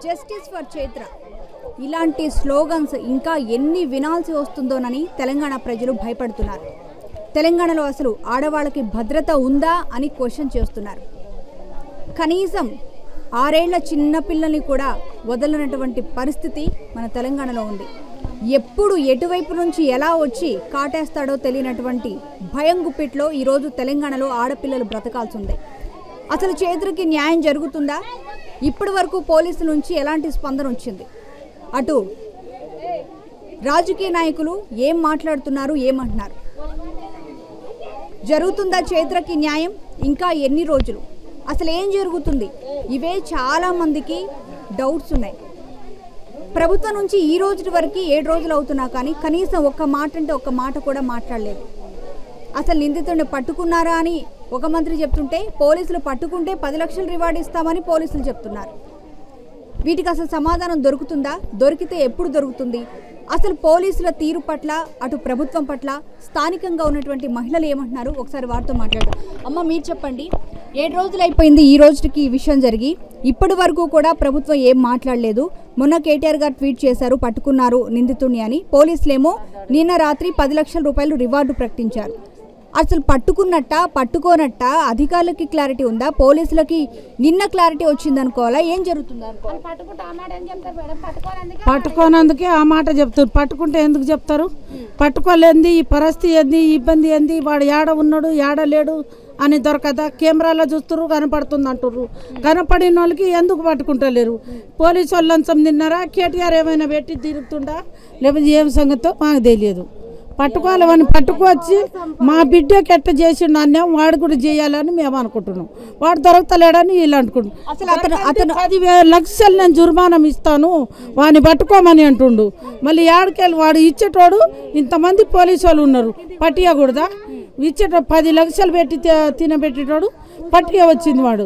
Justice for Chaitra ఇలాంటి slogans ఇంకా ఎన్ని వినాల్సి వస్తుందోనని తెలంగాణ ప్రజలు భయపడుతున్నారు తెలంగాణలో అసలు ఆడవాళ్ళకి భద్రత ఉందా అని క్వశ్చన్ చేస్తున్నారు కనీసం ఆరేళ్ల చిన్న పిల్లల్ని కూడా వదలనటువంటి పరిస్థితి మన తెలంగాణలో ఉంది ఎప్పుడు ఎటువైపు నుంచి ఎలా వచ్చి కాటేస్తాడో తెలియనటువంటి భయం గుప్పిట్లో ఈరోజు తెలంగాణలో ఆడపిల్లలు బ్రతకాల్సి ఉంది అసలు చైత్రకి న్యాయం జరుగుతుందా ఇప్పటి వరకు పోలీసుల నుంచి ఎలాంటి స్పందన వచ్చింది అటు రాజకీయ నాయకులు ఏం మాట్లాడుతున్నారు ఏమంటున్నారు జరుగుతుందా చైత్రకి న్యాయం ఇంకా ఎన్ని రోజులు అసలు ఏం జరుగుతుంది ఇవే చాలా మందికి డౌట్స్ ఉన్నాయి ప్రభుత్వం నుంచి ఈ రోజు వరకు ఏడు రోజులు అవుతున్నా కానీ కనీసం ఒక్క మాట అంటే ఒక్క మాట కూడా మాట్లాడలేదు అసలు నిందితుడిని పట్టుకున్నారా అని ఒక మంత్రి చెప్తుంటే పోలీసులు పట్టుకుంటే పది లక్షలు రివార్డ్ ఇస్తామని పోలీసులు చెప్తున్నారు వీటికి అసలు సమాధానం దొరుకుతుందా దొరికితే ఎప్పుడు దొరుకుతుంది అసలు పోలీసుల తీరు పట్ల అటు ప్రభుత్వం పట్ల స్థానికంగా ఉన్నటువంటి మహిళలు ఏమంటున్నారు ఒకసారి వారితో మాట్లాడు అమ్మ మీరు చెప్పండి ఏడు రోజులు అయిపోయింది ఈ రోజుకి ఈ విషయం జరిగి ఇప్పటి వరకు కూడా ప్రభుత్వం ఏం మాట్లాడలేదు మొన్న కేటీఆర్ గారు ట్వీట్ చేశారు పట్టుకున్నారు నిందితుడిని అని పోలీసులేమో నిన్న రాత్రి పది లక్షల రూపాయలు రివార్డు ప్రకటించారు అసలు పట్టుకున్నట్ట పట్టుకోనట్ట అధికారులకి క్లారిటీ ఉందా పోలీసులకి నిన్న క్లారిటీ వచ్చింది అనుకోవాలా ఏం జరుగుతుంది అనుకోవాలా పట్టుకుంటే ఆ మాట ఏం చెప్తారు మేడం పట్టుకోవాలందుకే పట్టుకోనందుకే ఆ మాట చెప్తారు పట్టుకుంటే ఎందుకు చెప్తారు పట్టుకోలేంది ఈ పరిస్థితి ఏంది ఈ ఇబ్బంది ఏంది వాడు ఏడ ఉన్నాడు ఏడ లేడు అని దొరకదా కెమెరాలో చూస్తున్నారు కనపడుతుంది అంటుర్రు కనపడిన వాళ్ళకి ఎందుకు పట్టుకుంటలేరు పోలీసు వాళ్ళు లంచం తిన్నారా కేటీఆర్ ఏమైనా పెట్టి తిరుగుతుండా లేకపోతే ఏం సంగతో మాకు తెలియదు పట్టుకోవాలి వాడిని పట్టుకొచ్చి మా బిడ్డకి ఎట్ట చేసిండు అన్యాయం వాడు కూడా చేయాలని మేము అనుకుంటున్నాం వాడు దొరకలేడని వీళ్ళు అనుకుంటున్నాం అసలు అతను అతను పదివేల లక్షలు నేను జుర్మానం ఇస్తాను వాడిని పట్టుకోమని అంటుండు మళ్ళీ ఏడకెళ్ళి వాడు ఇచ్చేటోడు ఇంతమంది పోలీసు వాళ్ళు ఉన్నారు పట్టియకూడదా ఇచ్చేటోడు పది లక్షలు పెట్టి తి- తినబెట్టేటోడు పట్టియ వచ్చింది వాడు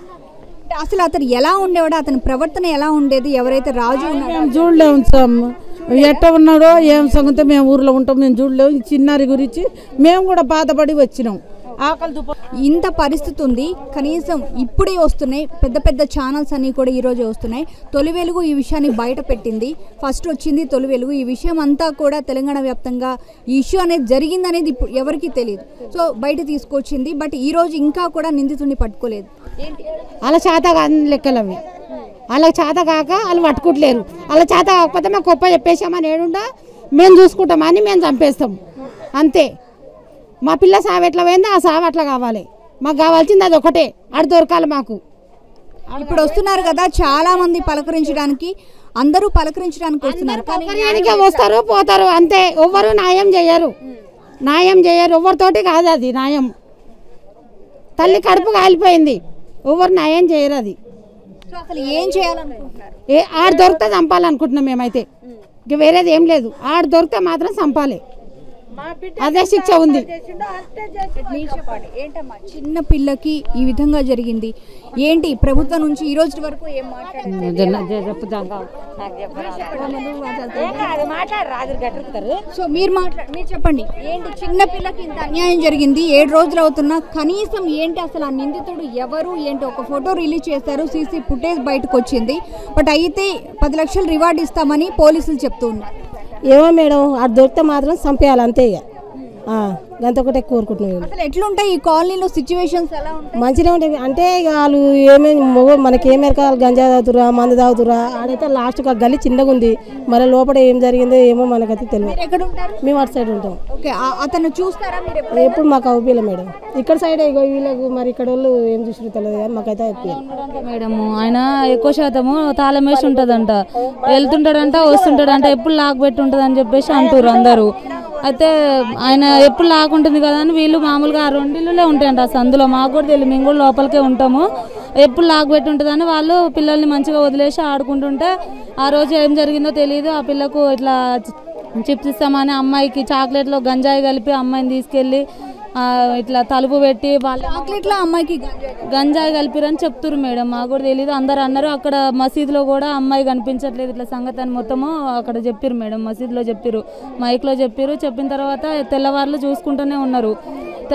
అసలు అతను ఎలా ఉండేవాడు అతని ప్రవర్తన ఎలా ఉండేది ఎవరైతే రాజు ఉన్నాడో మేము చూడలేము సార్ ఎట్ట ఉన్నాడో ఏం సంగతి మేము ఊర్లో ఉంటాం మేము చూడలేము ఈ చిన్నారి గురించి మేము కూడా బాధపడి వచ్చినాం ఆకలి దుప్ప ఇంత పరిస్థితి ఉంది కనీసం ఇప్పుడే వస్తున్నాయి పెద్ద పెద్ద ఛానల్స్ అన్నీ కూడా ఈరోజే వస్తున్నాయి తొలి వెలుగు ఈ విషయాన్ని బయట పెట్టింది ఫస్ట్ వచ్చింది తొలి వెలుగు ఈ విషయం అంతా కూడా తెలంగాణ వ్యాప్తంగా ఈ ఇష్యూ అనేది జరిగిందనేది ఇప్పుడు ఎవరికీ తెలియదు సో బయట తీసుకొచ్చింది బట్ ఈ రోజు ఇంకా కూడా నిందితుడిని పట్టుకోలేదు ఏంటి వాళ్ళ చేత కాని లెక్కలు అవి వాళ్ళకి చేత కాక వాళ్ళు పట్టుకుంటలేరు వాళ్ళ చేత కాకపోతే మేము గొప్ప చెప్పేసామని ఏడుండా మేము చూసుకుంటామని మేము చంపేస్తాం అంతే మా పిల్ల సావు ఎట్లా పోయిందో ఆ సావు అట్లా కావాలి మాకు కావాల్సింది అది ఒకటే అది దొరకాలి మాకు ఇప్పుడు వస్తున్నారు కదా చాలా మంది పలకరించడానికి అందరూ పలకరించడానికి వస్తున్నారు కానీ సౌకర్యానికే వస్తారు పోతారు అంతే ఎవ్వరు న్యాయం చేయరు న్యాయం చేయరు ఎవరితోటి కాదు అది న్యాయం తల్లి కడుపు కాలిపోయింది ఎవరు న్యాయం చేయరు అది సో అసలు ఏం చేయాలనుకుంటున్నారు ఏ ఆడు దొరికితే చంపాలనుకుంటున్నాం మేమైతే ఇంక వేరేది ఏం లేదు ఆడు దొరికితే మాత్రం చంపాలి అదే శిక్ష ఉంది మీరు చెప్పండి ఏంటమ్మా చిన్న పిల్లకి ఈ విధంగా జరిగింది ఏంటి ప్రభుత్వం నుంచి ఈ రోజు వరకు ఏం మాట్లాడారు సో మీరు మాట్లా మీరు చెప్పండి ఏంటి చిన్న పిల్లకి ఇంత అన్యాయం జరిగింది ఏడు రోజులు అవుతున్నా కనీసం ఏంటి అసలు ఆ నిందితుడు ఎవరు ఏంటి ఒక ఫోటో రిలీజ్ చేశారు సీసీ ఫుటేజ్ బయటకు వచ్చింది బట్ అయితే పది లక్షలు రివార్డ్ ఇస్తామని పోలీసులు చెప్తూ ఉన్నారు ఏమో మేడం అది దొరికితే మాత్రం చంపేయాలి అంతే ఇక ఆ, గంత ఒకటే కోరుకుంటున్నాం మేము. అసలు ఎట్లుంటాయి ఈ కాలనీలో సిచ్యువేషన్స్ ఎలా ఉంటాయి మంచిగా ఉండేవి అంటే ఇక వాళ్ళు ఏమేమి మొగ మనకి ఏం ఎరకాలి గంజా తాగుతురా మందు తాగుతురా ఆడైతే లాస్ట్ ఒక గల్లి చిన్నగా ఉంది మరి లోపల ఏం జరిగిందో ఏమో మనకైతే తెలియదు మీరు ఎక్కడ ఉంటారు మేము అటు సైడ్ ఉంటాం ఓకే ఆ- అతను చూస్తారా మీరు ఎప్పుడు ఎప్పుడు మాకు అవుపియలే మేడం ఇక్కడ సైడ్ ఇగో వీళ్ళకు మరి ఇక్కడ వాళ్ళు ఏం చూసినా తెలియదు కానీ మాకైతే అవుపియాలి ఉంటాడంట మేడము ఆయన ఎక్కువ శాతము తాళం వేసి ఉంటుందంట వెళ్తుంటాడంట వస్తుంటాడంట ఎప్పుడు లాక్ పెట్టి ఉంటుంది అని చెప్పేసి అంటారు అందరూ అయితే ఆయన ఎప్పుడు లాక్ ఉంటుంది కదా అని వీళ్ళు మామూలుగా ఆ రెండిళ్ళలో ఉంటాయంట ఆ సందులో మాకు కూడా తెలియదు మేము కూడా లోపలికే ఉంటాము ఎప్పుడు లాక్ పెట్టి ఉంటుందని వాళ్ళు పిల్లల్ని మంచిగా వదిలేసి ఆడుకుంటుంటే ఆ రోజు ఏం జరిగిందో తెలియదు ఆ పిల్లకు ఇట్లా చిప్స్ ఇస్తామని అమ్మాయికి చాక్లెట్లో గంజాయి కలిపి అమ్మాయిని తీసుకెళ్ళి ఆ, ఇట్లా తలుపు పెట్టి వాళ్ళ చాక్లెట్లో అమ్మాయికి గంజాయి గంజాయి కలిపిరని చెప్తురు మేడం మాకు కూడా తెలియదు అందరు అన్నారు అక్కడ మసీదులో కూడా అమ్మాయి కనిపించట్లేదు ఇట్లా సంగతి అని మొత్తము అక్కడ చెప్పిరు మేడం మసీదులో చెప్పిరు మైక్లో చెప్పిరు చెప్పిన తర్వాత తెల్లవారులు చూసుకుంటూనే ఉన్నారు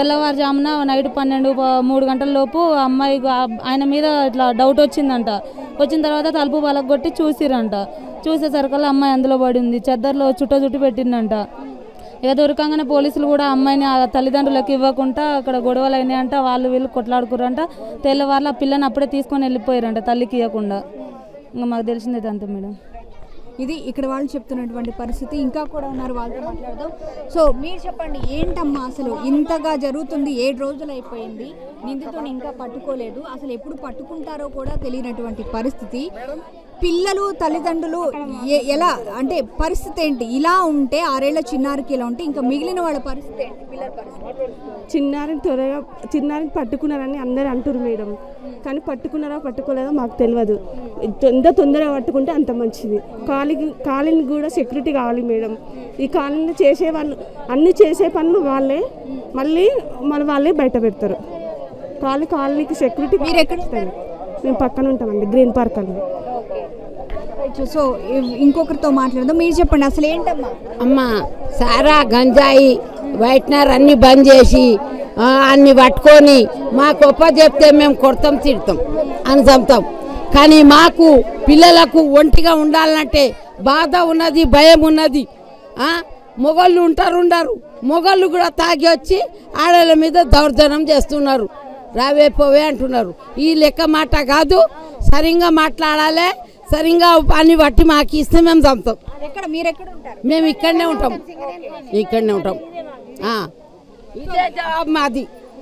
తెల్లవారుజామున నైట్ పన్నెండు ప- మూడు గంటల లోపు అమ్మాయి గా- ఆయన మీద ఇట్లా డౌట్ వచ్చిందంట వచ్చిన తర్వాత తలుపు పలగొట్టి చూసిరంట చూసేసరికల్లా అమ్మాయి అందులో పడి ఉంది చెద్దర్లో చుట్ట చుట్టు పెట్టిందంట ఇక దొరకంగానే పోలీసులు కూడా అమ్మాయిని ఆ తల్లిదండ్రులకు ఇవ్వకుండా అక్కడ గొడవలు అయినాయంట వాళ్ళు వీళ్ళు కొట్లాడుకురంట తెల్లవారులు ఆ పిల్లని అప్పుడే తీసుకొని వెళ్ళిపోయారంట తల్లికి ఇవ్వకుండా ఇంకా మాకు తెలిసింది అంతే మేడం ఇది ఇక్కడ వాళ్ళు చెప్తున్నటువంటి పరిస్థితి ఇంకా కూడా ఉన్నారు వాళ్ళతో మాట్లాడదాం సో మీరు చెప్పండి ఏంటమ్మా అసలు ఇంతగా జరుగుతుంది ఏడు రోజులు అయిపోయింది నిందితుని ఇంకా పట్టుకోలేదు అసలు ఎప్పుడు పట్టుకుంటారో కూడా తెలియనటువంటి పరిస్థితి పిల్లలు తల్లిదండ్రులు ఎ- ఎలా అంటే పరిస్థితి ఏంటి ఇలా ఉంటే ఆరేళ్ల చిన్నారికి ఇలా ఉంటే ఇంకా మిగిలిన వాళ్ళ పరిస్థితి ఏంటి పిల్లల పరిస్థితి చిన్నారిని త్వరగా చిన్నారిని పట్టుకున్నారని అందరు అంటారు మేడం కానీ పట్టుకున్నారా పట్టుకోలేదో మాకు తెలియదు ఎంత తొందరగా పట్టుకుంటే అంత మంచిది కాలికి కాలిని కూడా సెక్యూరిటీ కావాలి మేడం ఈ కాలిని చేసే వాళ్ళు అన్ని చేసే పనులు వాళ్ళే మళ్ళీ మన వాళ్ళే బయట పెడతారు కాలి కాలికి సెక్యూరిటీ మీరు ఎక్కడ ఉంటారు? మేము పక్కన ఉంటామండి గ్రీన్ పార్క్ అని సో ఇ- ఇంకొకరితో మాట్లాడదాం మీరు చెప్పండి అసలు ఏంటమ్మా అమ్మ సారా గంజాయి వైట్నర్ అన్ని బంద్ చేసి ఆ, అన్ని పట్టుకొని మాకు ఒప్ప చెప్తే మేము కొడతాం తిడతాం అని చంపుతాం కానీ మాకు పిల్లలకు ఒంటిగా ఉండాలంటే బాధ ఉన్నది భయం ఉన్నది ఆ, మొగళ్ళు ఉంటారు ఉండరు మొగళ్ళు కూడా తాగి వచ్చి ఆడల మీద దౌర్జన్యం చేస్తున్నారు రావే పోవే అంటున్నారు ఈ లెక్క మాట కాదు సరిగ్గా మాట్లాడాలి సరిగ్గా అన్ని బట్టి మాకు ఇస్తే మేము చంపుతాం ఎక్కడ మీరు ఎక్కడ ఉంటారు మేము ఇక్కడనే ఉంటాం ఇక్కడనే ఉంటాం ఆ. ఇదే జవాబు మాది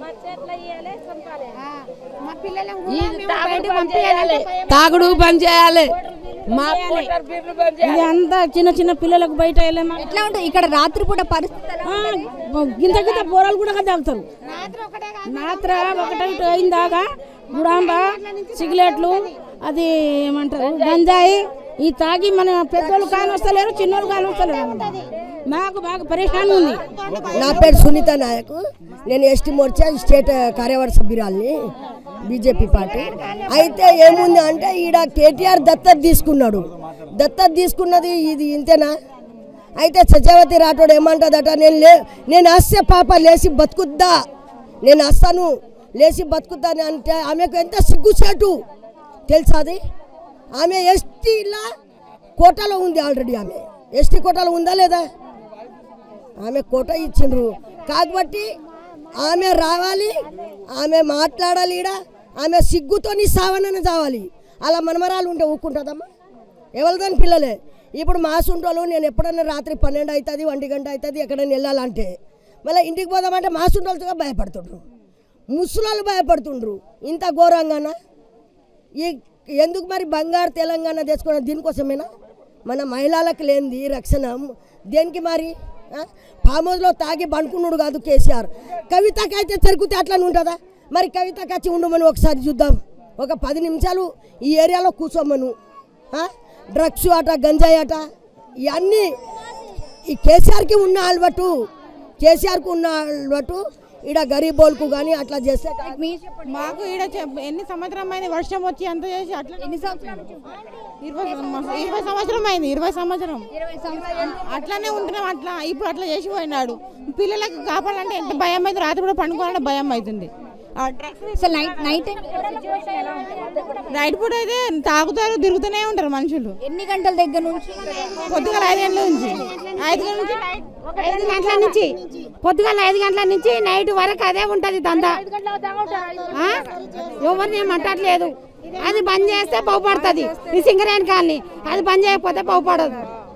ఈ తాగుడు బంద్ చేయాలి. తాగుడు బంద్ చేయాలి మా మోటార్ బిల్లు బంద్ చేయాలి. ఇది అంతా చిన్న చిన్న పిల్లలకు బయట వెళ్ళమా ఎట్లా ఉంటుంది ఇక్కడ రాత్రిపూట పరిస్థితి ఎలా ఉంటుంది? గింత గింత పోరాలు కూడా తాగుతారు నాత్ర ఒకటి అయిందాకా గుడాంబ సిగరెట్లు అది ఏమంటారు గంజాయి ఈ తాగి మన పెద్దోళ్ళు కాని వస్తలేరు చిన్నోళ్ళు కాని వస్తలేరు మాకు బాగా పరేషాన్ ఉంది నా పేరు సునీత నాయక్ నేను ఎస్టీ మోర్చా స్టేట్ కార్యవర్గ సభ్యురాల్ని బీజేపీ పార్టీ అయితే ఏముంది అంటే ఈడ కేటీఆర్ దత్తత తీసుకున్నాడు దత్తత తీసుకున్నది ఇది ఇంతేనా అయితే సత్యవతి రాఠోడ్ ఏమంటుందట నేను లే నేను వస్తే పాప లేచి బతుకుద్దా నేను వస్తాను లేచి బతుకుద్దా అని అంటే ఆమెకు ఎంత సిగ్గుచేటు తెలుసా అది ఆమె ఎస్టీలా కోటాలో ఉంది ఆల్రెడీ ఆమె ఎస్టీ కోటాలో ఉందా లేదా ఆమె కోట ఇచ్చిండ్రు కాబట్టి ఆమె రావాలి ఆమె మాట్లాడాలి ఈడ ఆమె సిగ్గుతోని సావనని చావాలి అలా మనమరాలు ఉంటే ఊక్కుంటుందమ్మా ఎవరిదాని పిల్లలే ఇప్పుడు మా సుంటోళ్ళు నేను ఎప్పుడన్నా రాత్రి పన్నెండు అవుతుంది ఒంటి గంట అవుతుంది ఎక్కడైనా వెళ్ళాలంటే మళ్ళీ ఇంటికి పోదామంటే మా సుంటోళ్ళతో భయపడుతుండ్రు ముసలోళ్ళు భయపడుతుండ్రు ఇంత ఘోరంగానా ఈ ఎందుకు మరి బంగారు తెలంగాణ తెచ్చుకున్న దీనికోసమేనా మన మహిళలకు లేనిది రక్షణ దేనికి మరి ఆ? ఫామ్ హౌస్లో తాగి బండుకున్నాడు కాదు కేసీఆర్ కవితకి అయితే తిరుగుతే అట్లనే ఉంటుందా మరి కవితకి వచ్చి ఉండమని ఒకసారి చూద్దాం ఒక పది నిమిషాలు ఈ ఏరియాలో కూర్చోమను ఆ? డ్రగ్స్ అట గంజాయి అట ఇవన్నీ ఈ కేసీఆర్కి ఉన్న అలవాటు కేసీఆర్కి ఉన్న అలవాటు ఈడ గరీబోల్కు కానీ అట్లా చేస్తే కాదు. మీరు చెప్పండి మాకు ఈడ చెప్- ఎన్ని సంవత్సరం అయింది వర్షం వచ్చి అంత చేసి అట్లా ఎన్ని సంవత్సరాల నుంచి ఇరవై సం- ఇరవై సంవత్సరం అయింది ఇరవై సంవత్సరం ఇరవై సంవత్సరాలు అట్లనే ఉంటున్నాం అట్లా ఇప్పుడు అట్లా చేసి పోయినాడు పిల్లలకు కాపాడాలంటే ఎంత భయం అవుతుంది రాత్రి కూడా పండుకోవాలంటే భయం అవుతుంది ఆ డ్రగ్స్ అసలు నైట్ నైట్ టైం సిచ్యువేషన్ ఎలా ఉంటుంది నైట్ పూట అయితే తాగుతారు తిరుగుతూనే ఉంటారు మనుషులు ఎన్ని గంటల దగ్గర నుంచి పొద్దుగల ఐదు గంటల నుంచి ఐదు గంటల నుంచి ఐదు గంటల నుంచి పొద్దుగాల ఐదు గంటల నుంచి నైట్ వరకు అదే ఉంటది దందా ఆ? ఎవరిని ఏం మాట్లాడలేదు అది బంద్ చేస్తే బాగుపడుతుంది ఈ సింగరేణి కాలనీ అది బంద్ చేయకపోతే బాగుపడదు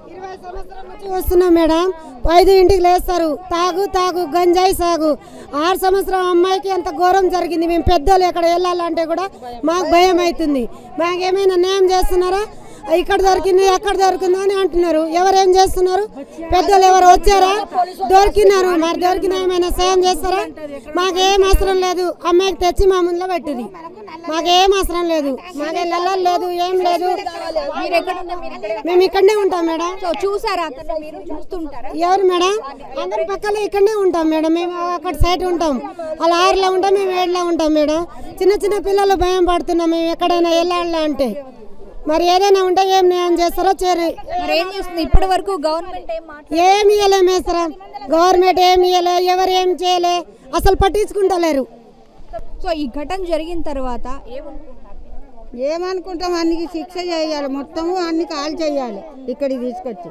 వస్తున్నాం మేడం ఐదు ఇంటికి లేస్తారు తాగు తాగు గంజాయి సాగు ఆరు సంవత్సరం అమ్మాయికి ఎంత ఘోరం జరిగింది మేము పెద్దోళ్ళు ఎక్కడ వెళ్ళాలంటే కూడా మాకు భయం అవుతుంది మాకు ఏమైనా న్యాయం చేస్తున్నారా ఇక్కడ దొరికింది ఎక్కడ దొరికిందో అని అంటున్నారు ఎవరు ఏం చేస్తున్నారు పెద్దలు ఎవరు వచ్చారా దొరికినారు మరి దొరికిన ఏమైనా సాయం చేస్తారా మాకేం అవసరం లేదు అమ్మాయికి తెచ్చి మా ముందులో పెట్టింది మాకేం అవసరం లేదు మాకే నెలలు లేదు ఏం లేదు మీరు ఎక్కడ ఉన్నారు? మీరు ఎక్కడ మేము ఇక్కడనే ఉంటాం మేడం సో చూసారా అతను మీరు చూస్తుంటారా ఎవరు మేడం అందరి పక్కన ఇక్కడనే ఉంటాం మేడం మేము అక్కడ సైడ్ ఉంటాం అలా ఆరులో ఉంటాం మేము ఏడులో ఉంటాం మేడం చిన్న చిన్న పిల్లలు భయం పడుతున్నాం మేము ఎక్కడైనా వెళ్ళాలా అంటే మరి ఏదైనా ఉంటే ఏం న్యాయం చేస్తారో చేరి మరి ఏం చేస్తుంది ఇప్పటి వరకు గవర్నమెంట్ ఏం మాట ఏమి ఇవ్వలే మేసరం గవర్నమెంట్ ఏమి ఇవ్వలే ఎవరు ఏం చేయలే అసలు పట్టించుకుంటలేరు సో ఈ ఘటన జరిగిన తర్వాత ఏమనుకుంటున్నారు ఏమనుకుంటాం అన్నికి శిక్ష చేయాలి మొత్తము అన్ని కాల్ చేయాలి ఇక్కడికి తీసుకొచ్చి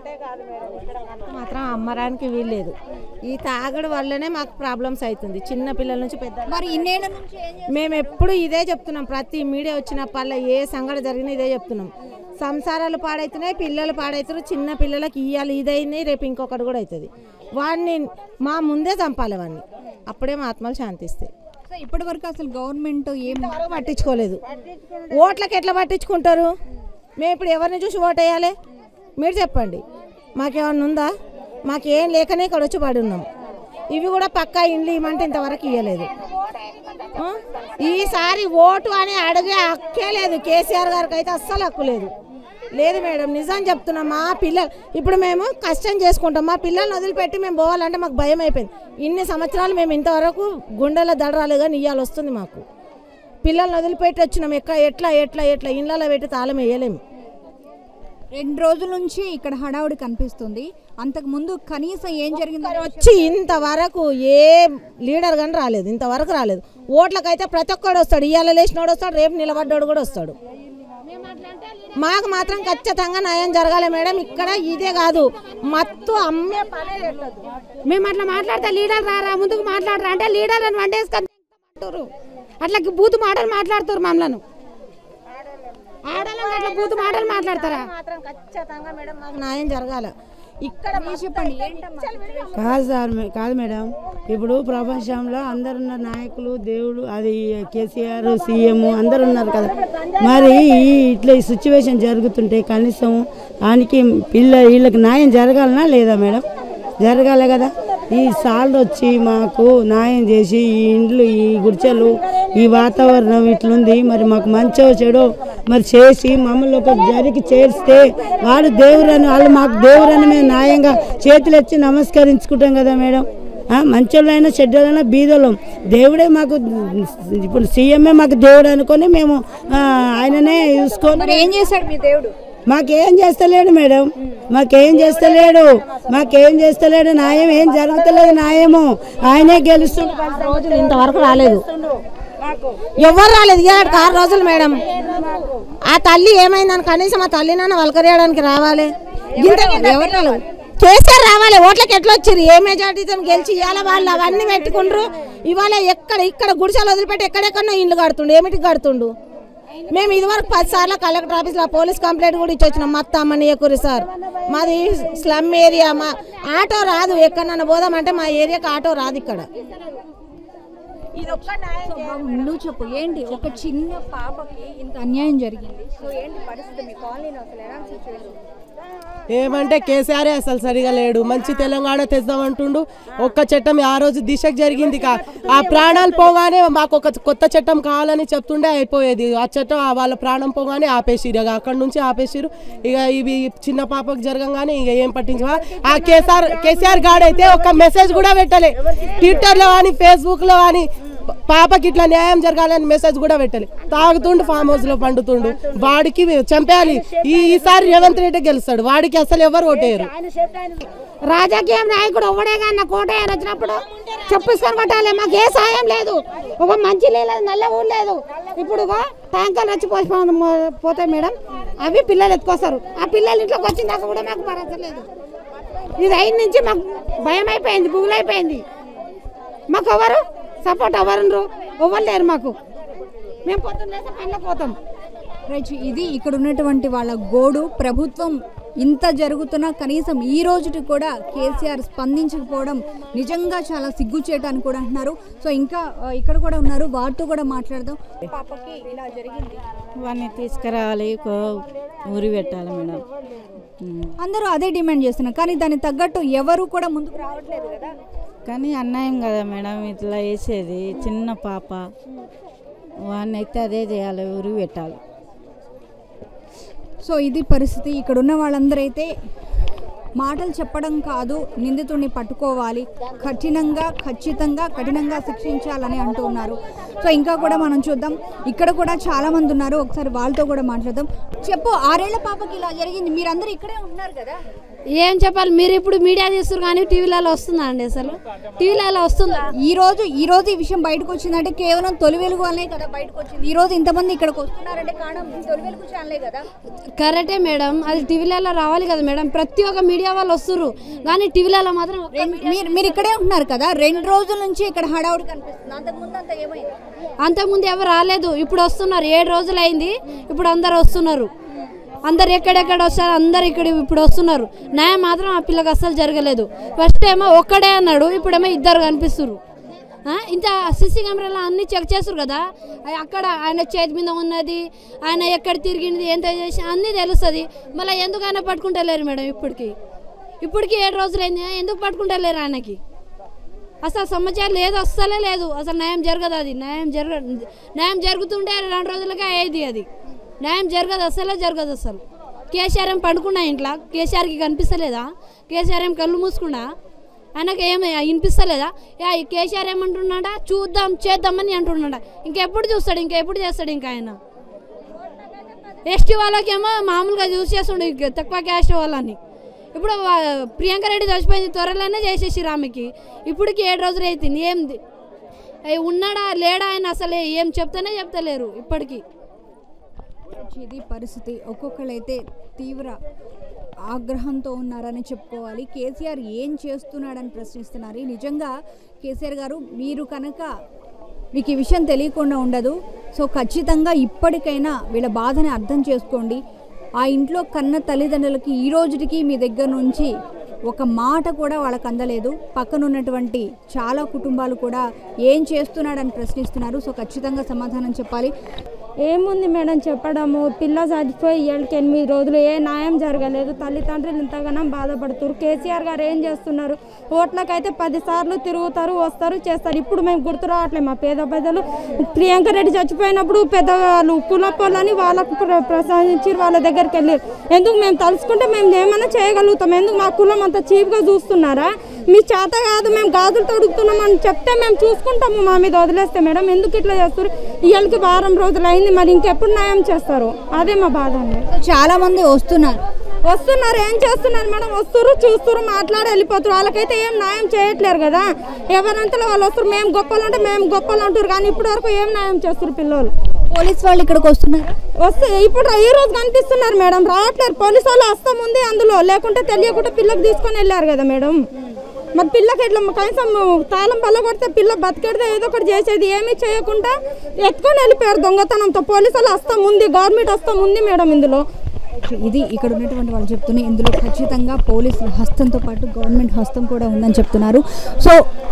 మాత్రం అమ్మడానికి వీల్లేదు ఈ తాగడం వల్లనే మాకు ప్రాబ్లమ్స్ అవుతుంది చిన్న పిల్లల నుంచి పెద్ద మరి ఇన్నేళ్ల నుంచి ఏం మేము ఎప్పుడు ఇదే చెప్తున్నాం ప్రతి మీడియా వచ్చినప్పల్లా ఏ సంఘటన జరిగినా ఇదే చెప్తున్నాం సంసారాలు పాడవుతున్నాయి పిల్లలు పాడవుతున్నారు చిన్న పిల్లలకి ఇయ్యాలి ఇదైంది రేపు ఇంకొకటి కూడా అవుతుంది వాడిని మా ముందే చంపాలి వాడిని అప్పుడే మా ఆత్మలు శాంతిస్తాయి సో ఇప్పటి వరకు అసలు గవర్నమెంట్ ఏం ఎవరు పట్టించుకోలేదు ఓట్లకి ఎట్లా పట్టించుకుంటారు మేము ఇప్పుడు ఎవరిని చూసి ఓట్ వేయాలి మీరు చెప్పండి మాకేమన్నా ఉందా మాకేం లేకనే ఇక్కడ వచ్చి పడి ఉన్నాం ఇవి కూడా పక్కా ఇండ్లు ఇవ్వమంటే ఇంతవరకు ఇవ్వలేదు ఆ? ఈసారి ఓటు అని అడిగే హక్కే లేదు కేసీఆర్ గారికి అయితే అస్సలు హక్కు లేదు లేదు మేడం నిజం చెప్తున్నాం మా పిల్లలు ఇప్పుడు మేము కష్టం చేసుకుంటాం మా పిల్లల్ని వదిలిపెట్టి మేము పోవాలంటే మాకు భయం అయిపోయింది ఇన్ని సంవత్సరాలు మేము ఇంతవరకు గుండెల దడరాలు కానీ ఇయ్యాలి వస్తుంది మాకు పిల్లల్ని వదిలిపెట్టి వచ్చినాం ఎక్క ఎట్లా ఎట్లా ఎట్లా ఇళ్ళలో పెట్టి తాళం వేయలేము రెండు రోజుల నుంచి ఇక్కడ హడావుడి కనిపిస్తుంది అంతకు ముందు కనీసం ఏం జరిగిందో వచ్చి ఇంతవరకు ఏ లీడర్ కానీ రాలేదు ఇంతవరకు రాలేదు ఓట్లకైతే ప్రతి ఒక్కడు వస్తాడు ఇవాళ లేచినోడు వస్తాడు రేపు నిలబడ్డాడు కూడా వస్తాడు మాకు మాత్రం ఖచ్చితంగా న్యాయం జరగాలి మేడం ఇక్కడ ఇదే కాదు మత్తు అమ్మే పనే పెట్టదు మేము అట్లా మాట్లాడితే లీడర్ రారా ముందుకు మాట్లాడరా అంటే లీడర్ అని వండేసుకొని అంటారు అట్లా బూతు మాటలు మాట్లాడుతారు మమ్మల్ని ఆడవాళ్ళం అట్లా బూతు మాటలు మాట్లాడతారా మాత్రం ఖచ్చితంగా మేడం మాకు న్యాయం జరగాలి ఇక్కడ చెప్పండి ఏంటమ్మా కాదు సార్ మే- కాదు మేడం ఇప్పుడు ప్రపంచంలో అందరున్న నాయకులు దేవుడు అది కేసీఆర్ సీఎం అందరు ఉన్నారు కదా మరి ఈ ఇట్లా ఈ సిచ్యువేషన్ జరుగుతుంటే కనీసం దానికి పిల్ల వీళ్ళకి న్యాయం జరగాలనా లేదా మేడం జరగాలి కదా ఈ సార్లు వచ్చి మాకు న్యాయం చేసి ఈ ఇండ్లు ఈ గుడిచెలు ఈ వాతావరణం ఇట్లుంది మరి మాకు మంచో చెడో మరి చేసి మమ్మల్ని ఒక జరిగి చేస్తే వాడు దేవురని వాళ్ళు మాకు దేవురని మేము న్యాయంగా చేతులు ఎత్తి నమస్కరించుకుంటాం కదా మేడం ఆ, మంచోళ్ళైనా చెడ్డోళ్ళైనా బీదోళ్ళం దేవుడే మాకు ఇప్పుడు సీఎంఏ మాకు దేవుడు అనుకొని మేము ఆ, ఆయననే చూసుకొని మరి ఏం చేశాడు మీ దేవుడు మాకేం చేస్తలేడు మేడం మాకేం చేస్తలేడు మాకేం చేస్తలేడు న్యాయం ఏం జరుగుతలేదు న్యాయము ఆయనే గెలుస్తుండు రోజులు ఇంతవరకు రాలేదు ఎవరు రాలేదు ఇవాళ ఆరు రోజులు మేడం ఆ తల్లి ఏమైందని కనీసం ఆ తల్లినైనా వలకరేయడానికి రావాలి ఇంత ఎవరు రాలేదు కేసీఆర్ రావాలి ఓట్లకి ఎట్లా వచ్చారు ఏ మెజార్టీతో గెలిచి ఇవాళ వాళ్ళు అవన్నీ పెట్టుకుండ్రు ఇవాళ ఎక్కడ ఇక్కడ గుడిసెలు వదిలిపెట్టి ఎక్కడెక్కడో ఇండ్లు కడుతుండు ఏమిటి కడుతుండు మేము ఇదివరకు పది సార్లు కలెక్టర్ ఆఫీస్లో పోలీస్ కంప్లైంట్ కూడా ఇచ్చి వచ్చినాం మొత్తం అమ్మనీయకూరి సార్ మాది స్లమ్ ఏరియా మా ఆటో రాదు ఎక్కడన్నా పోదామంటే మా ఏరియాకి ఆటో రాదు ఇక్కడ సో బాబు, నువ్వు చెప్పు ఏంటి ఒక చిన్న పాపకి ఇంత అన్యాయం జరిగింది సో ఏంటి పరిస్థితి మీ కాలనీలో అసలు ఎలాంటి సిచ్యువేషన్ ఏమంటే కేసీఆర్ అసలు సరిగా లేడు మంచి తెలంగాణ తెద్దామంటుండు ఒక్క చట్టం ఆ రోజు దిశకు జరిగింది కా ఆ ప్రాణాలు పోగానే మాకు ఒక కొత్త చట్టం కావాలని చెప్తుండే అయిపోయేది ఆ చట్టం ఆ వాళ్ళ ప్రాణం పోగానే ఆపేసిరు ఇక అక్కడ నుంచి ఆపేసిరు ఇక ఇవి చిన్న పాపకు జరగంగానే ఇక ఏం పట్టించవా ఆ కేసీఆర్ కేసీఆర్ గాడైతే ఒక మెసేజ్ కూడా పెట్టలే ట్విట్టర్లో కానీ ఫేస్బుక్లో కానీ పాపకి ఇట్లా న్యాయం జరగాలని మెసేజ్ కూడా పెట్టాలి తాగుతుండు ఫామ్ హౌస్ లో పండుతుండు వాడికి చంపేయాలి ఈ ఈసారి రేవంత్ రెడ్డి గెలుస్తాడు వాడికి అసలు ఎవరు ఓటేయరు రాజకీయం నాయకుడు ఒవ్వడే కానీ నా కోట ఆయన వచ్చినప్పుడు చెప్పుకొని కొట్టాలి మాకు ఏ సాయం లేదు ఒక మంచి లేదు నల్ల ఊరు లేదు ఇప్పుడు ఇగో ట్యాంకర్లు వచ్చి పోసి పో- పోతాయి మేడం అవి పిల్లలు ఎత్తుకొస్తారు ఆ పిల్లలు ఇంట్లోకి వచ్చిన దాకా కూడా మాకు పరచలేదు ఇది అయిన నుంచి మాకు భయం అయిపోయింది బుగులు అయిపోయింది మాకు ఎవరు సపోర్ట్ ఎవరు ఎవరు లేరు మాకు మేము పొద్దున్న పనిలో పోతాం రైట్ ఇది ఇక్కడ ఉన్నటువంటి వాళ్ళ గోడు ప్రభుత్వం ఇంత జరుగుతున్నా కనీసం ఈ రోజుకి కూడా కేసీఆర్ స్పందించకపోవడం నిజంగా చాలా సిగ్గుచేట అని కూడా అంటున్నారు సో ఇంకా ఆ, ఇక్కడ కూడా ఉన్నారు వారితో కూడా మాట్లాడదాం పాపకి ఇలా జరిగింది వాడిని తీసుకురావాలి కో- ఊరి పెట్టాలి మేడం ఉమ్. అందరూ అదే డిమాండ్ చేస్తున్నారు కానీ దానికి తగ్గట్టు ఎవరు కూడా ముందుకు రావట్లేదు కదా కానీ అన్యాయం కదా మేడం ఇట్లా వేసేది చిన్న పాప వాడిని అయితే అదే చేయాలి ఊరి పెట్టాలి సో ఇది పరిస్థితి ఇక్కడ ఉన్న వాళ్ళందరూ అయితే మాటలు చెప్పడం కాదు నిందితుడిని పట్టుకోవాలి కఠినంగా ఖచ్చితంగా కఠినంగా శిక్షించాలని అంటూ ఉన్నారు సో ఇంకా కూడా మనం చూద్దాం ఇక్కడ కూడా చాలా మంది ఉన్నారు ఒకసారి వాళ్ళతో కూడా మాట్లాడదాం చెప్పు ఆరేళ్ల పాపకి ఇలా జరిగింది మీరందరూ ఇక్కడే ఉన్నారు కదా ఏం చెప్పాలి మీరు ఇప్పుడు మీడియా తీస్తారు కానీ టీవీలలో వస్తుందా అండి అసలు టీవీలలో వస్తుందా ఈ రోజు ఈ రోజు ఈ విషయం బయటకు వచ్చిందంటే కేవలం తొలి వెలుగు వల్లే కదా బయటకు వచ్చింది ఈ రోజు ఇంతమంది ఇక్కడికి వస్తున్నారంటే కారణం ఈ తొలి వెలుగు ఛానలే కదా కరెక్టే మేడం అది టీవీలలో రావాలి కదా మేడం ప్రతి ఒక్క మీడియా వాళ్ళు వస్తుర్రు కానీ టీవీలలో మాత్రం ఒక్క రెం- మీరు మీరు ఇక్కడే ఉంటున్నారు కదా రెండు రోజుల నుంచి ఇక్కడ హడావుడి కనిపిస్తుంది అంతకుముందు అంత ఏమైంది అంతకుముందు ఎవరు రాలేదు ఇప్పుడు వస్తున్నారు ఏడు రోజులు అయింది ఇప్పుడు అందరు వస్తున్నారు అందరు ఎక్కడెక్కడ వస్తారు అందరు ఇక్కడ ఇప్పుడు వస్తున్నారు న్యాయం మాత్రం ఆ పిల్లకి అస్సలు జరగలేదు ఫస్ట్ ఏమో ఒక్కడే అన్నాడు ఇప్పుడేమో ఇద్దరు కనిపిస్తున్నారు ఆ, ఇంత సిసి కెమెరాలో అన్ని చెక్ చేస్తారు కదా అయ్ అక్కడ ఆయన చేతి మీద ఉన్నది ఆయన ఎక్కడ తిరిగింది ఎంత చేసి అన్నీ తెలుస్తుంది మళ్ళీ ఎందుకు ఆయన పట్టుకుంటలేరు మేడం ఇప్పటికి ఇప్పటికి ఏడు రోజులైంది ఎందుకు పట్టుకుంటలేరు ఆయనకి అసలు సమాచారం లేదు అస్సలే లేదు అసలు న్యాయం జరగదు అది న్యాయం జరగ న్యాయం జరుగుతుంటే రెండు రోజులకే అయ్యేది అది న్యాయం జరగదు అసలే జరగదు అసలు కేసీఆర్ ఏం పండుకున్నా ఇంట్లో కేసీఆర్కి కనిపిస్తలేదా కేసీఆర్ ఏం కళ్ళు మూసుకున్నా ఆయనకి ఏం వినిపిస్తలేదా యా, ఈ కేసీఆర్ ఏమంటున్నాడా చూద్దాం చేద్దామని అంటున్నాడా ఇంకెప్పుడు చూస్తాడు ఇంకెప్పుడు చేస్తాడు ఇంకా ఆయన ఎస్టీ వాళ్ళకేమో మామూలుగా చూసి చేస్తుండే ఇంక తక్కువ క్యాస్ట్ వాళ్ళని ఇప్పుడు వా- ప్రియాంక రెడ్డి చచ్చిపోయింది త్వరలోనే చేసేసి ఆమెకి ఇప్పటికి ఏడు రోజులు అవుతుంది ఏంది అయ్యి ఉన్నాడా లేడా ఆయన అసలు ఏం చెప్తానే చెప్తలేరు ఇప్పటికి ఇది పరిస్థితి ఒక్కొక్కళ్ళైతే తీవ్ర ఆగ్రహంతో ఉన్నారని చెప్పుకోవాలి కేసీఆర్ ఏం చేస్తున్నాడని ప్రశ్నిస్తున్నారు నిజంగా కేసీఆర్ గారు మీరు కనుక మీకు ఈ విషయం తెలియకుండా ఉండదు సో ఖచ్చితంగా ఇప్పటికైనా వీళ్ళ బాధని అర్థం చేసుకోండి ఆ ఇంట్లో కన్న తల్లిదండ్రులకి ఈ రోజుకి మీ దగ్గర నుంచి ఒక మాట కూడా వాళ్ళకి అందలేదు పక్కన ఉన్నటువంటి చాలా కుటుంబాలు కూడా ఏం చేస్తున్నాడని ప్రశ్నిస్తున్నారు సో ఖచ్చితంగా సమాధానం చెప్పాలి ఏముంది మేడం చెప్పడము పిల్ల చచ్చిపోయి ఏళ్ళకి ఎనిమిది రోజులు ఏ న్యాయం జరగలేదు తల్లిదండ్రులు ఇంతగానం బాధపడుతారు కేసీఆర్ గారు ఏం చేస్తున్నారు ఓట్లకైతే పది సార్లు తిరుగుతారు వస్తారు చేస్తారు ఇప్పుడు మేము గుర్తు రావట్లేదు మా పేద పెద్దలు ప్రియాంక రెడ్డి చచ్చిపోయినప్పుడు పెద్దవాళ్ళు కులపోలని వాళ్ళకు ప్ర- ప్రసాదించి వాళ్ళ దగ్గరికి వెళ్ళారు ఎందుకు మేము తలుచుకుంటే మేము ఏమైనా చేయగలుగుతాం ఎందుకు మా కులం అంత చీప్గా చూస్తున్నారా మీ చేత కాదు మేము గాజులు తొడుగుతున్నాం అని చెప్తే మేము చూసుకుంటాము మా మీద వదిలేస్తే మేడం ఎందుకు ఇట్లా చేస్తారు ఇవాళకి వారం రోజులు అయింది మరి ఇంకెప్పుడు న్యాయం చేస్తారు అదే మా బాధ అండి చాలా మంది వస్తున్నారు వస్తున్నారు ఏం చేస్తున్నారు మేడం వస్తున్నారు చూస్తారు మాట్లాడి వెళ్ళిపోతారు వాళ్ళకైతే ఏం న్యాయం చేయట్లేరు కదా ఎవరంతలో వాళ్ళు వస్తారు మేము గొప్పలు అంటే మేము గొప్పలు అంటారు కానీ ఇప్పటి వరకు ఏం న్యాయం చేస్తారు పిల్లలు పోలీస్ వాళ్ళు ఇక్కడికి వస్తున్నారు వస్తే ఇప్పుడు ఈ రోజు కనిపిస్తున్నారు మేడం రావట్లేరు పోలీసు వాళ్ళు వస్తాం ఉంది అందులో లేకుంటే తెలియకుండా పిల్లకి తీసుకొని వెళ్ళారు కదా మేడం మరి పిల్లకి ఎట్లా కనీసం తాళం పల్ల కొడితే పిల్ల బతికెడితే ఏదో ఒకటి చేసేది ఏమీ చేయకుండా ఎత్తుకొని వెళ్ళిపోయారు దొంగతనంతో పోలీసు వాళ్ళు వస్తాం ఉంది గవర్నమెంట్ వస్తాం ఉంది మేడం ఇందులో ఇది ఇక్కడ ఉన్నటువంటి వాళ్ళు చెప్తున్నారు ఇందులో ఖచ్చితంగా పోలీసుల హస్తంతో పాటు గవర్నమెంట్ హస్తం కూడా ఉందని చెప్తున్నారు సో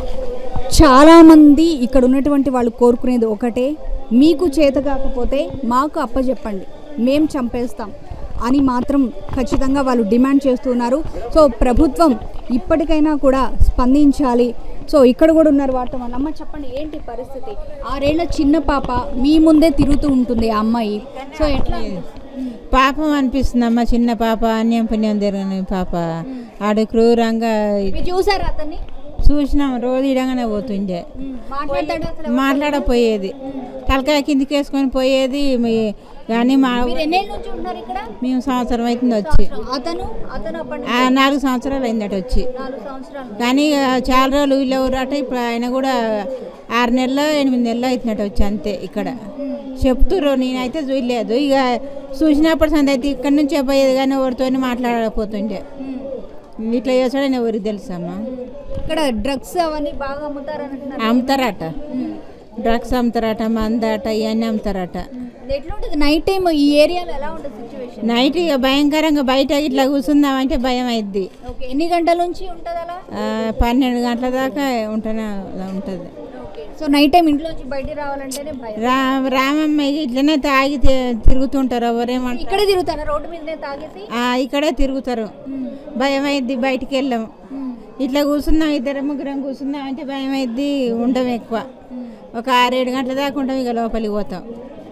చాలామంది ఇక్కడ ఉన్నటువంటి వాళ్ళు కోరుకునేది ఒకటే మీకు చేత కాకపోతే మాకు అప్పచెప్పండి మేం చంపేస్తాం అని మాత్రం ఖచ్చితంగా వాళ్ళు డిమాండ్ చేస్తున్నారు సో ప్రభుత్వం ఇప్పటికైనా కూడా స్పందించాలి సో ఇక్కడ కూడా ఉన్నారు వార్త వాళ్ళు అమ్మ చెప్పండి ఏంటి పరిస్థితి ఆరేళ్ల చిన్న పాప మీ ముందే తిరుగుతూ ఉంటుంది ఆ అమ్మాయి సో ఎట్లా పాపం అనిపిస్తుంది అమ్మ చిన్న పాప అన్యం పుణ్యం తిరగని పాప ఆడు క్రూరంగా మీరు చూసారా అతన్ని చూసినాం రోజు ఇడగానే పోతుండే మాట్లాడతాడు అసలు మాట్లాడపోయేది తలకాయ కిందికి వేసుకొని పోయేది మీ- కానీ మా మీరు ఎన్నేళ్ళ నుంచి ఉన్నారు ఇక్కడ మేము సంవత్సరం అవుతుంది వచ్చి అతను అతను అప్పటి ఆ నాలుగు సంవత్సరాలు అయిందట వచ్చి నాలుగు సంవత్సరాలు కానీ ఇక చాలా రోజులు వీళ్ళు ఎవరట ఇప్పుడు ఆయన కూడా ఆరు నెలలు ఎనిమిది నెలలు అవుతున్నట్టు వచ్చి అంతే ఇక్కడ చెప్తుర్రు నేనైతే చూడలేదు ఇక చూసినప్పుడు సంది అయితే ఇక్కడ నుంచే పోయేది కానీ ఎవరితో మాట్లాడకపోతుండే ఇట్లా చేసాడని ఎవరికి తెలుసమ్మా ఇక్కడ డ్రగ్స్ అవన్నీ బాగా అమ్ముతారని అంటున్నారు అమ్ముతారట డ్రగ్స్ అమ్ముతారట మందట ఇవన్నీ అమ్ముతారట ఎట్లుంటుంది నైట్ టైం ఈ ఏరియాలో ఎలా ఉంటుంది సిచ్యువేషన్ నైట్ ఇక భయంకరంగా బయట ఇట్లా కూర్చుందామంటే భయం అయింది ఓకే ఎన్ని గంటల నుంచి ఉంటుంది అలా పన్నెండు గంటల దాకా ఉంటూనే ఉంటుంది సో నైట్ టైం ఇంట్లో నుంచి బయటికి రావాలంటేనే భయం రా రామమ్మ ఇట్లనే తాగి తి- తిరుగుతుంటారు ఎవరేమంటారు ఇక్కడే తిరుగుతారా రోడ్డు మీదనే తాగేసి ఆ, ఇక్కడే తిరుగుతారు భయం అయింది బయటికి వెళ్ళాం ఇట్లా కూర్చున్నాం ఇద్దరు ముగ్గురం కూర్చున్నాం అంటే భయం అయింది ఉండం ఎక్కువ ఒక ఆరేడు గంటల దాకా ఉంటాం ఇక లోపలికి పోతాం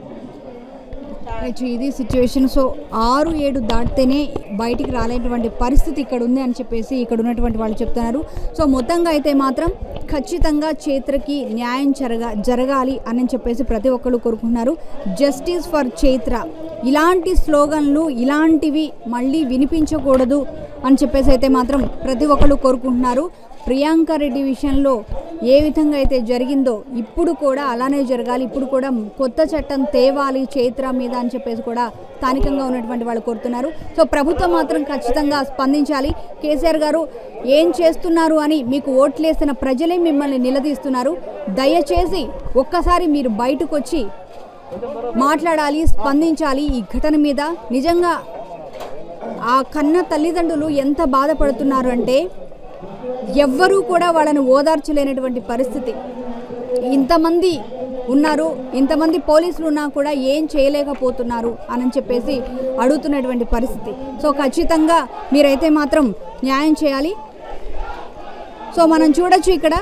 రైట్, ఇది సిచ్యువేషన్ సో ఆరు ఏడు దాటితేనే బయటికి రాలేటువంటి పరిస్థితి ఇక్కడ ఉంది అని చెప్పేసి ఇక్కడ ఉన్నటువంటి వాళ్ళు చెప్తున్నారు సో మొత్తంగా అయితే మాత్రం ఖచ్చితంగా చైత్రకి న్యాయం జరగా జరగాలి అని చెప్పేసి ప్రతి ఒక్కరు కోరుకుంటున్నారు జస్టిస్ ఫర్ చైత్ర ఇలాంటి స్లోగన్లు ఇలాంటివి మళ్ళీ వినిపించకూడదు అని చెప్పేసి అయితే మాత్రం ప్రతి ఒక్కళ్ళు కోరుకుంటున్నారు ప్రియాంక రెడ్డి విషయంలో ఏ విధంగా అయితే జరిగిందో ఇప్పుడు కూడా అలానే జరగాలి ఇప్పుడు కూడా కొత్త చట్టం తేవాలి చైత్ర మీద అని చెప్పేసి కూడా స్థానికంగా ఉన్నటువంటి వాళ్ళు కోరుతున్నారు సో ప్రభుత్వం మాత్రం ఖచ్చితంగా స్పందించాలి కేసీఆర్ గారు ఏం చేస్తున్నారు అని మీకు ఓట్లేసిన ప్రజలే మిమ్మల్ని నిలదీస్తున్నారు దయచేసి ఒక్కసారి మీరు బయటకు వచ్చి మాట్లాడాలి స్పందించాలి ఈ ఘటన మీద నిజంగా ఆ కన్న తల్లిదండ్రులు ఎంత బాధపడుతున్నారు అంటే ఎవ్వరూ కూడా వాళ్ళని ఓదార్చలేనటువంటి పరిస్థితి ఇంతమంది ఉన్నారు ఇంతమంది పోలీసులు ఉన్నా కూడా ఏం చేయలేకపోతున్నారు అని చెప్పేసి అడుగుతున్నటువంటి పరిస్థితి సో ఖచ్చితంగా మీరైతే మాత్రం న్యాయం చేయాలి సో మనం చూడొచ్చు ఇక్కడ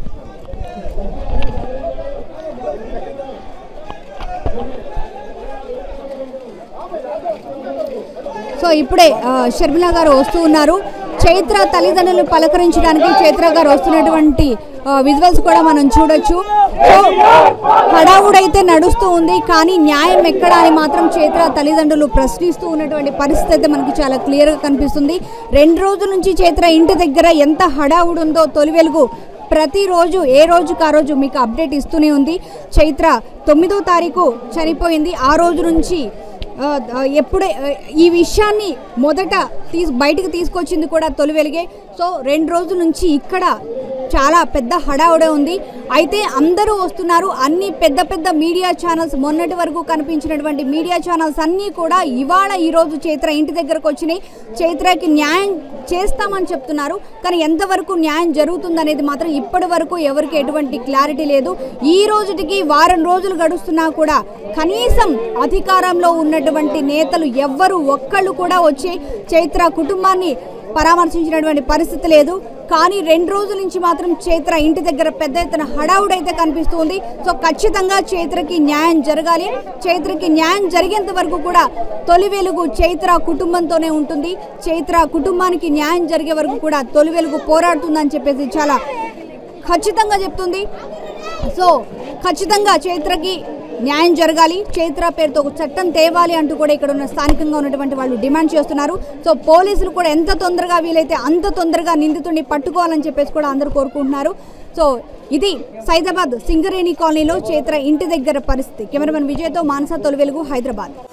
సో ఇప్పుడే ఆ, షర్మిల గారు వస్తూ ఉన్నారు చైత్ర తల్లిదండ్రులు పలకరించడానికి చైత్ర గారు వస్తున్నటువంటి విజువల్స్ కూడా మనం చూడొచ్చు సో హడావుడైతే నడుస్తూ ఉంది కానీ న్యాయం ఎక్కడ అని మాత్రం చైత్ర తల్లిదండ్రులు ప్రశ్నిస్తూ ఉన్నటువంటి పరిస్థితి అయితే మనకి చాలా క్లియర్గా కనిపిస్తుంది రెండు రోజుల నుంచి చైత్ర ఇంటి దగ్గర ఎంత హడావుడు ఉందో తొలి వెలుగు ప్రతిరోజు ఏ రోజుకి ఆ రోజు మీకు అప్డేట్ ఇస్తూనే ఉంది చైత్ర తొమ్మిదో తారీఖు చనిపోయింది ఆ రోజు నుంచి ఆ, ఆ, ఎప్పుడే ఆ, ఈ విషయాన్ని మొదట తీసి బయటకు తీసుకొచ్చింది కూడా తొలి వెలిగే సో రెండు రోజుల నుంచి ఇక్కడ చాలా పెద్ద హడావుడే ఉంది అయితే అందరూ వస్తున్నారు అన్ని పెద్ద పెద్ద మీడియా ఛానల్స్ మొన్నటి వరకు కనిపించినటువంటి మీడియా ఛానల్స్ అన్నీ కూడా ఇవాళ ఈరోజు చైత్ర ఇంటి దగ్గరకు వచ్చినాయి చైత్రకి న్యాయం చేస్తామని చెప్తున్నారు కానీ ఎంతవరకు న్యాయం జరుగుతుందనేది మాత్రం ఇప్పటి వరకు ఎవరికి ఎటువంటి క్లారిటీ లేదు ఈ రోజుటికి వారం రోజులు గడుస్తున్నా కూడా కనీసం అధికారంలో ఉన్నటువంటి నేతలు ఎవ్వరు ఒక్కళ్ళు కూడా వచ్చి చైత్ర కుటుంబాన్ని పరామర్శించినటువంటి పరిస్థితి లేదు కానీ రెండు రోజుల నుంచి మాత్రం చైత్ర ఇంటి దగ్గర పెద్ద ఎత్తున హడావుడైతే కనిపిస్తుంది సో ఖచ్చితంగా చైత్రకి న్యాయం జరగాలి చైత్రకి న్యాయం జరిగేంత వరకు కూడా తొలి వెలుగు చైత్ర కుటుంబంతోనే ఉంటుంది చైత్ర కుటుంబానికి న్యాయం జరిగే వరకు కూడా తొలి వెలుగు పోరాడుతుందని చెప్పేసి చాలా ఖచ్చితంగా చెప్తుంది సో ఖచ్చితంగా చైత్రకి న్యాయం జరగాలి చైత్ర పేరుతో ఒక చట్టం తేవాలి అంటూ కూడా ఇక్కడ ఉన్న స్థానికంగా ఉన్నటువంటి వాళ్ళు డిమాండ్ చేస్తున్నారు సో పోలీసులు కూడా ఎంత తొందరగా వీలైతే అంత తొందరగా నిందితుడిని పట్టుకోవాలని చెప్పేసి కూడా అందరూ కోరుకుంటున్నారు సో ఇది సైదాబాద్ సింగరేణి కాలనీలో చైత్ర ఇంటి దగ్గర పరిస్థితి కెమెరామెన్ విజయ్తో మానస తొలి వెలుగు హైదరాబాద్